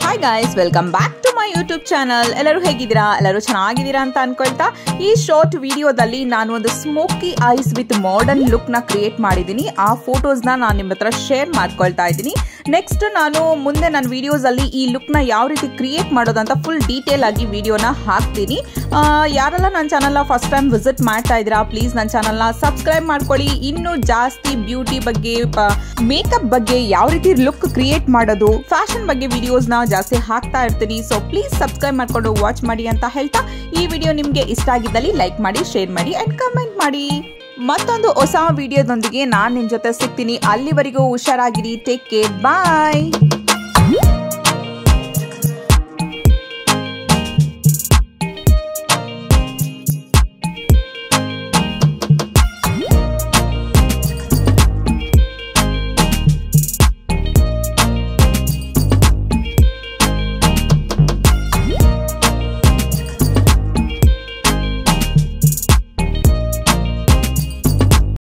hi guys welcome back to my YouTube channel ಎಲ್ಲರೂ ಹೇಗಿದ್ದೀರಾ ಎಲ್ಲರೂ ಚೆನ್ನಾಗಿದ್ದೀರಾ ಅಂತ ಅನ್ಕೊಳ್ತಾ ಈ ಶಾರ್ಟ್ ವಿಡಿಯೋದಲ್ಲಿ ನಾನು ಒಂದು smoky eyes with modern look ನ ಕ್ರಿಯೇಟ್ ಮಾಡಿದ್ದೀನಿ ಆ ಫೋಟೋಸ್ ನ ನಾನು ನಿಮ್ಮ ಹತ್ರ ಶೇರ್ ಮಾಡ್ಕೊಳ್ತಾ ಇದ್ದೀನಿ ನೆಕ್ಸ್ಟ್ ನಾನು ಮುಂದೆ ನನ್ನ ವಿಡಿಯೋಸ್ ಅಲ್ಲಿ ಈ ಲುಕ್ ನ ಯಾವ ರೀತಿ ಕ್ರಿಯೇಟ್ ಮಾಡೋದಂತ ಫುಲ್ ಡೀಟೇಲ್ ಆಗಿ ವಿಡಿಯೋನ ಹಾಕ್ತೀನಿ ಆ, ಯಾರೆಲ್ಲ ನನ್ನ ಚಾನಲ್ನ ಫಸ್ಟ್ ಟೈಮ್ ವಿಸಿಟ್ ಮಾಡ್ತಾ ಇದ್ದೀರಾ ಪ್ಲೀಸ್ ನನ್ನ ಚಾನಲ್ನ ಸಬ್ಸ್ಕ್ರೈಬ್ ಮಾಡ್ಕೊಳ್ಳಿ ಇನ್ನೂ ಜಾಸ್ತಿ ಬ್ಯೂಟಿ ಬಗ್ಗೆ ಮೇಕಪ್ ಬಗ್ಗೆ ಯಾವ ರೀತಿ ಲುಕ್ ಕ್ರಿಯೇಟ್ ಮಾಡೋದು ಫ್ಯಾಷನ್ ಬಗ್ಗೆ ವಿಡಿಯೋಸ್ನ ಜಾಸ್ತಿ ಹಾಕ್ತಾ ಇರ್ತೀನಿ ಸೊ ಪ್ಲೀಸ್ ಸಬ್ಸ್ಕ್ರೈಬ್ ಮಾಡ್ಕೊಂಡು ವಾಚ್ ಮಾಡಿ ಅಂತ ಹೇಳ್ತಾ ಈ ವಿಡಿಯೋ ನಿಮಗೆ ಇಷ್ಟ ಆಗಿದ್ದಲ್ಲಿ ಲೈಕ್ ಮಾಡಿ ಶೇರ್ ಮಾಡಿ ಅಂಡ್ ಕಮೆಂಟ್ ಮಾಡಿ ಮತ್ತೊಂದು ಹೊಸ ವಿಡಿಯೋದೊಂದಿಗೆ ನಾನು ನಿಮ್ಮ ಜೊತೆ ಸಿಗ್ತೀನಿ ಅಲ್ಲಿವರೆಗೂ ಹುಷಾರಾಗಿರಿ ಟೇಕ್ ಕೇರ್ ಬಾಯ್